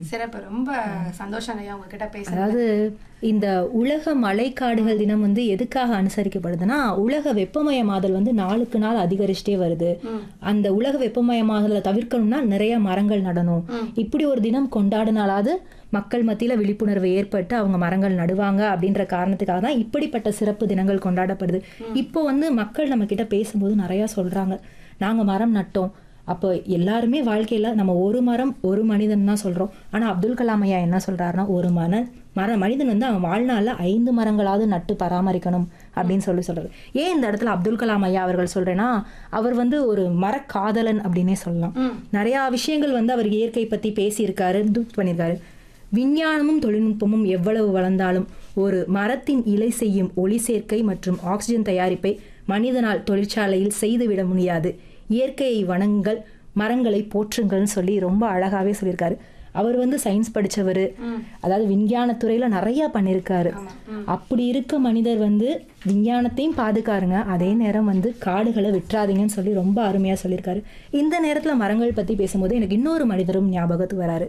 சிறப்பு ரொம்ப சந்தோஷம் ஐயா உங்ககிட்ட பேசுறது அதாவது இந்த உலக மழைக்காடுகள் தினம் வந்து எதுக்காக அனுசரிக்கப்படுதுன்னா உலக வெப்பமயமாதல் வந்து நாளுக்கு நாள் அதிகரிச்சுட்டே வருது அந்த உலக வெப்பமயமாதலை தவிர்க்கணும்னா நிறைய மரங்கள் நடணும் இப்படி ஒரு தினம் கொண்டாடினாலாவது மக்கள் மத்தியில விழிப்புணர்வு ஏற்பட்டு அவங்க மரங்கள் நடுவாங்க அப்படின்ற காரணத்துக்காக தான் இப்படிப்பட்ட சிறப்பு தினங்கள் கொண்டாடப்படுது இப்போ வந்து மக்கள் நம்ம கிட்ட பேசும்போது நிறைய சொல்றாங்க நாங்க மரம் நட்டோம் அப்போ எல்லாருமே வாழ்க்கையில நம்ம ஒரு மரம் ஒரு மனிதன் தான் சொல்றோம் ஆனா அப்துல் கலாம் ஐயா என்ன சொல்றாருன்னா ஒரு மன மர மனிதன் வந்து அவன் வாழ்நாள்ல ஐந்து மரங்களாவது நட்டு பராமரிக்கணும் அப்படின்னு சொல்லி சொல்றாரு ஏன் இந்த இடத்துல அப்துல் கலாம் ஐயா அவர்கள் சொல்றேன்னா அவர் வந்து ஒரு மரக்காதலன் அப்படின்னே சொல்லலாம் நிறைய விஷயங்கள் வந்து அவர் இயற்கை பத்தி பேசியிருக்காரு இது பண்ணியிருக்காரு விஞ்ஞானமும் தொழில்நுட்பமும் எவ்வளவு வளர்ந்தாலும் ஒரு மரத்தின் இலை செய்யும் ஒளி சேர்க்கை மற்றும் ஆக்சிஜன் தயாரிப்பை மனிதனால் தொழிற்சாலையில் செய்துவிட முடியாது இயற்கையை வணங்குங்கள் மரங்களை போற்றுங்கள்னு சொல்லி ரொம்ப அழகாவே சொல்லியிருக்காரு அவர் வந்து சயின்ஸ் படிச்சவர் அதாவது விஞ்ஞானத்துறையில நிறைய பண்ணியிருக்காரு அப்படி இருக்க மனிதர் வந்து விஞ்ஞானத்தையும் பாதுகாருங்க அதே நேரம் வந்து காடுகளை விட்டுறாதீங்கன்னு சொல்லி ரொம்ப அருமையா சொல்லியிருக்காரு இந்த நேரத்துல மரங்கள் பத்தி பேசும்போது எனக்கு இன்னொரு மனிதரும் ஞாபகத்துக்கு வராரு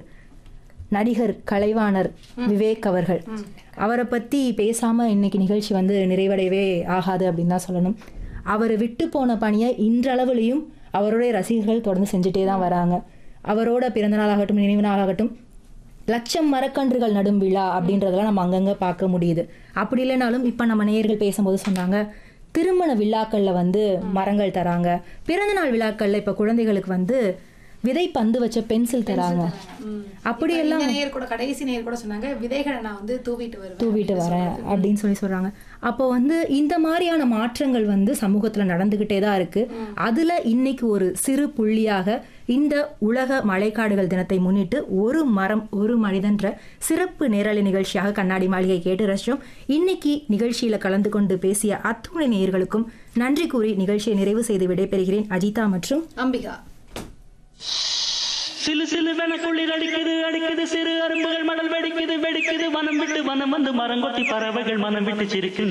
நடிகர் கலைவாணர் விவேக் அவர்கள் அவரை பத்தி பேசாம இன்னைக்கு நிகழ்ச்சி வந்து நிறைவடையவே ஆகாது அப்படின்னு தான் சொல்லணும் அவர் விட்டு போன பணியை இன்றளவுலையும் அவருடைய ரசிகர்கள் தொடர்ந்து செஞ்சுட்டே தான் வராங்க அவரோட பிறந்த நாளாகட்டும் நினைவு நாளாகட்டும் லட்சம் மரக்கன்றுகள் நடும் விழா அப்படின்றதெல்லாம் நம்ம அங்கங்க பார்க்க முடியுது அப்படி இல்லைனாலும் இப்போ நம்ம நேயர்கள் பேசும்போது சொன்னாங்க திருமண விழாக்கள்ல வந்து மரங்கள் தராங்க பிறந்தநாள் விழாக்கள்ல இப்போ குழந்தைகளுக்கு வந்து விதை பந்து வச்ச பென்சில் தராங்க அப்படி இப்ப இந்த நேயர் கூட கடைசி நேயர் கூட சொன்னாங்க விதைகளை நான் வந்து தூவிட்டு வருவேன் தூவிட்டு வரேன் அப்படின்னு சொல்லி சொல்றாங்க அப்போ வந்து இந்த மாதிரியான மாற்றங்கள் வந்து சமூகத்துல நடந்துகிட்டே தான் இருக்கு அதுல இன்னைக்கு ஒரு சிறு புள்ளியாக இந்த உலக மழைக்காடுகள் தினத்தை முன்னிட்டு ஒரு மரம் ஒரு மனிதன்ற சிறப்பு நேரலை நிகழ்ச்சியாக கண்ணாடி மாளிகை கேட்டு ரசிச்சோம் இன்னைக்கு நிகழ்ச்சியில கலந்து கொண்டு பேசிய அத்துணை நேயர்களுக்கும் நன்றி கூறி நிகழ்ச்சியை நிறைவு செய்து விடைபெறுகிறேன் அஜிதா மற்றும் அம்பிகா சிலு சிலுவென குளிர் அடிக்குது அடிக்குது சிறு அரும்புகள் மணல் வெடிக்குது வெடிக்குது வனம் விட்டு வனம் வந்து மரங்கொத்தி பறவைகள் மனம் விட்டு சிரிக்கும்